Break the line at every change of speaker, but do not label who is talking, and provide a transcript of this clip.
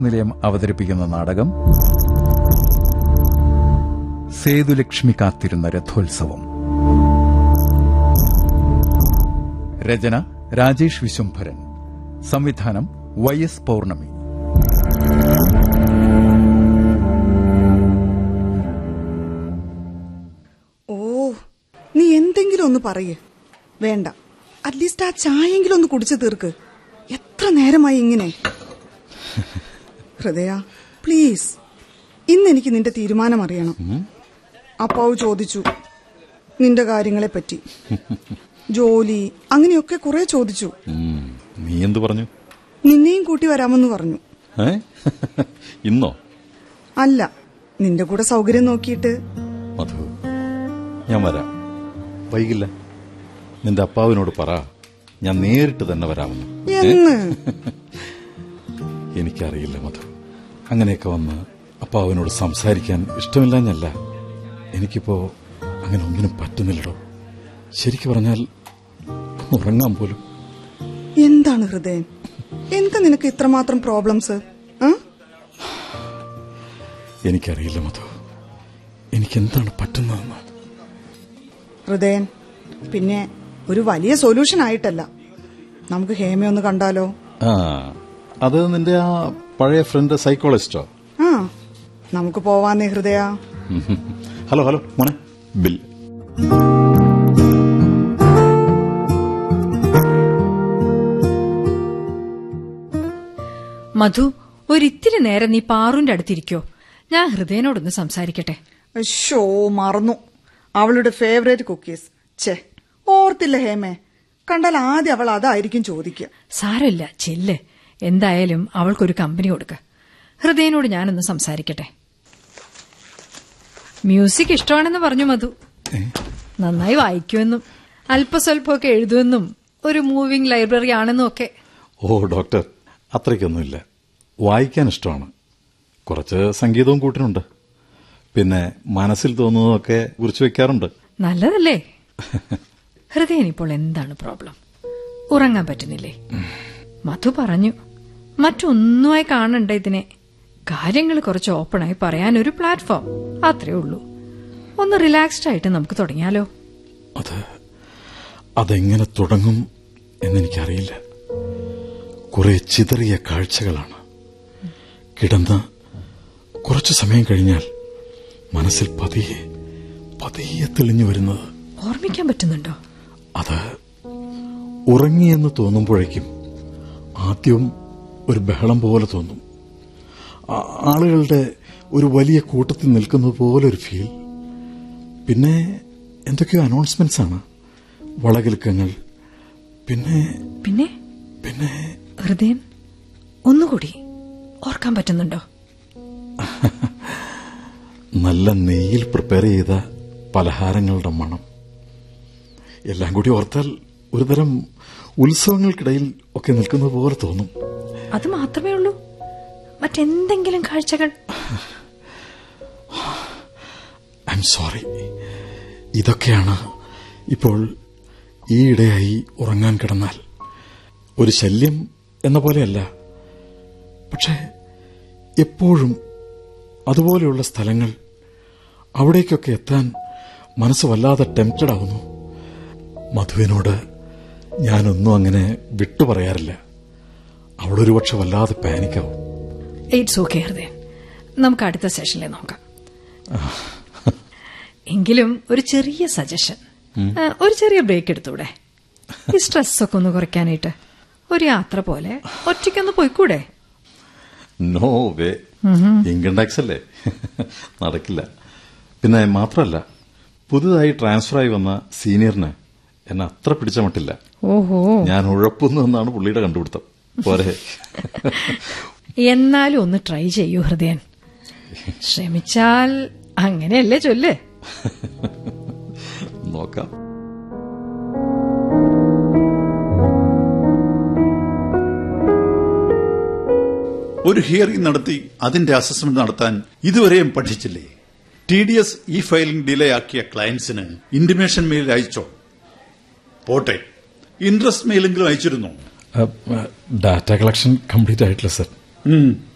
നിലയം അവതരിപ്പിക്കുന്ന നാടകം സേതുലക്ഷ്മി കാത്തിരുന്ന രഥോത്സവം രചന രാജേഷ് വിശ്വംഭരൻ സംവിധാനം വൈ എസ് പൗർണമി
ഓ നീ എന്തെങ്കിലും ഒന്ന് പറയേ വേണ്ട അറ്റ്ലീസ്റ്റ് ആ ചായെങ്കിലും ഒന്ന് കുടിച്ചു തീർക്ക് എത്ര നേരമായി ഇങ്ങനെ ഹൃദയ പ്ലീസ് ഇന്ന് എനിക്ക് നിന്റെ തീരുമാനം അറിയണം അപ്പാവ് ചോദിച്ചു നിന്റെ കാര്യങ്ങളെ പറ്റി ജോലി അങ്ങനെയൊക്കെ കുറെ ചോദിച്ചു
ഉം, നീ എന്തു പറഞ്ഞു
നിന്നെയും കൂട്ടി വരാമെന്ന് പറഞ്ഞു
ഏ ഇന്നോ
അല്ല നിന്റെ കൂടെ സൗകര്യം നോക്കിയിട്ട്
മധു ഞാൻ വരാം വൈകില്ല നിന്റെ അപ്പാവിനോട് പറ ഞാൻ നേരിട്ട് തന്നെ വരാമെന്ന്
എന്ന്
എനിക്കറിയില്ല മധു അങ്ങനെയൊക്കെ വന്ന് അപ്പാവിനോട് സംസാരിക്കാൻ ഇഷ്ടമില്ലാഞ്ഞല്ല എനിക്കിപ്പോ അങ്ങനെ ഒന്നിനും പറ്റുന്നില്ലടോ ശരിക്കു പറഞ്ഞാൽ ഒന്ന് ഉറങ്ങാൻ പോലും
എന്താണ് ഹൃദയൻ എന്താ നിനക്ക് ഇത്രമാത്രം പ്രോബ്ലംസ് ആ
എനിക്കറിയില്ല മധു എനിക്കെന്താണ് പറ്റുന്നതെന്ന്
ഹൃദയൻ പിന്നെ ഒരു വലിയ സൊല്യൂഷൻ ആയിട്ടല്ല നമുക്ക് ഹേമ ഒന്ന് കണ്ടാലോ
ആ അത് നിന്റെ ആ പഴയ ഫ്രണ്ട് സൈക്കോളജിസ്റ്റോ
ആ നമുക്ക് പോവാന്നേ ഹൃദയ
ഹലോ ഹലോ മോനെ ബിൽ
മധു ഒരിത്തിരി നേരം നീ പാറുന്റെ അടുത്തിരിക്കോ ഞാൻ ഹൃദയനോടൊന്ന് സംസാരിക്കട്ടെ
ഷോ മറന്നു അവളുടെ ഫേവറേറ്റ് കുക്കീസ് ഛേ ഓർത്തില്ല ഹേമേ കണ്ടാൽ ആദ്യം അവൾ അതായിരിക്കും ചോദിക്കുക
സാരമില്ല ചെല്ല് എന്തായാലും അവൾക്കൊരു കമ്പനി കൊടുക്ക ഹൃദയനോട് ഞാനൊന്ന് സംസാരിക്കട്ടെ മ്യൂസിക് ഇഷ്ടമാണെന്ന് പറഞ്ഞു മധു നന്നായി വായിക്കുമെന്നും അല്പസ്വല്പമൊക്കെ എഴുതുമെന്നും ഒരു മൂവിംഗ് ലൈബ്രറി ആണെന്നും ഒക്കെ
ഓ ഡോക്ടർ അത്രയ്ക്കൊന്നുമില്ല വായിക്കാൻ ഇഷ്ടമാണ് കുറച്ച് സംഗീതവും കൂട്ടിനുണ്ട് പിന്നെ മനസ്സിൽ തോന്നുന്നതൊക്കെ കുറിച്ച് വെക്കാറുണ്ട്
നല്ലതല്ലേ ഹൃദയൻ ഇപ്പോൾ എന്താണ് പ്രോബ്ലം ഉറങ്ങാൻ പറ്റുന്നില്ലേ മധു പറഞ്ഞു മറ്റൊന്നുമായി കാണണ്ട ഇതിനെ കാര്യങ്ങൾ കുറച്ച് ഓപ്പണായി പറയാൻ ഒരു പ്ലാറ്റ്ഫോം അത്രേ ഉള്ളൂ ഒന്ന് റിലാക്സ്ഡ് ആയിട്ട് നമുക്ക് തുടങ്ങിയാലോ
അത് അതെങ്ങനെ തുടങ്ങും എന്നെനിക്കറിയില്ല കുറെ ചിതറിയ കാഴ്ചകളാണ് കിടന്ന് കുറച്ചു സമയം കഴിഞ്ഞാൽ മനസ്സിൽ പതിയെ പതിയെ തെളിഞ്ഞു വരുന്നത്
ഓർമ്മിക്കാൻ പറ്റുന്നുണ്ടോ
അത് ഉറങ്ങിയെന്ന് തോന്നുമ്പോഴേക്കും ആദ്യം ഒരു ബഹളം പോലെ തോന്നും ആ- ആളുകളുടെ ഒരു വലിയ കൂട്ടത്തിൽ നിൽക്കുന്നത് പോലെ ഒരു ഫീൽ പിന്നെ എന്തൊക്കെയോ അനൗൺസ്മെന്റ്സ് ആണ് വളകിലുക്കങ്ങൾ പിന്നെ
പിന്നെ
പിന്നെ
ഹൃദയൻ ഒന്നുകൂടി ഓർക്കാൻ പറ്റുന്നുണ്ടോ
നല്ല നെയ്യിൽ പ്രിപ്പയർ ചെയ്ത പലഹാരങ്ങളുടെ മണം എല്ലാം കൂടി ഓർത്താൽ ഒരുതരം ഉത്സവങ്ങൾക്കിടയിൽ ഒക്കെ നിൽക്കുന്നത് പോലെ തോന്നും
അത് മാത്രമേ ഉള്ളൂ മറ്റെന്തെങ്കിലും കാഴ്ചകൾ
ഐ എം സോറി ഇതൊക്കെയാണ് ഇപ്പോൾ ഈയിടെയായി ഉറങ്ങാൻ കിടന്നാൽ ഒരു ശല്യം എന്ന പോലെയല്ല പക്ഷേ എപ്പോഴും അതുപോലെയുള്ള സ്ഥലങ്ങൾ അവിടേക്കൊക്കെ എത്താൻ മനസ്സ് വല്ലാതെ ടെംപ്റ്റഡ് ആവുന്നു മധുവിനോട് ഞാനൊന്നും അങ്ങനെ വിട്ടു പറയാറില്ല അവളൊരു പക്ഷെ വല്ലാതെ പാനിക്കാവും
ഇറ്റ്സ് ഓക്കെ ഹൃദയൻ നമുക്ക് അടുത്ത സെഷനിൽ നോക്കാം എങ്കിലും ഒരു ചെറിയ സജഷൻ ഒരു ചെറിയ ബ്രേക്ക് എടുത്തൂടെ ഈ സ്ട്രെസ് ഒക്കെ ഒന്ന് കുറയ്ക്കാനായിട്ട് ഒരു യാത്ര പോലെ ഒറ്റയ്ക്കൊന്ന് പോയിക്കൂടെ
നോ വേ ഇൻകം ടാക്സ് അല്ലേ നടക്കില്ല പിന്നെ മാത്രമല്ല പുതുതായി ട്രാൻസ്ഫർ ആയി വന്ന സീനിയറിന് എന്നെ അത്ര പിടിച്ച മട്ടില്ല
ഓഹോ
ഞാൻ ഉഴപ്പുന്നു എന്നാണ് പുള്ളിയുടെ കണ്ടുപിടുത്തം പോരെ
എന്നാലും ഒന്ന് ട്രൈ ചെയ്യൂ ഹൃദയൻ ശ്രമിച്ചാൽ അങ്ങനെയല്ലേ ചൊല്ല്
നോക്കാം
ഒരു ഹിയറിംഗ് നടത്തി അതിന്റെ അസസ്മെന്റ് നടത്താൻ ഇതുവരെയും പഠിച്ചില്ലേ T D S e filing delay ആക്കിയ ക്ലയൻസിന് ഇന്റിമേഷൻ മെയിൽ അയച്ചോ പോട്ടെ ഇൻട്രസ്റ്റ് മെയിലെങ്കിലും അയച്ചിരുന്നോ
ഡാറ്റ കളക്ഷൻ കംപ്ലീറ്റ് ആയിട്ടില്ല സർ
ഉം.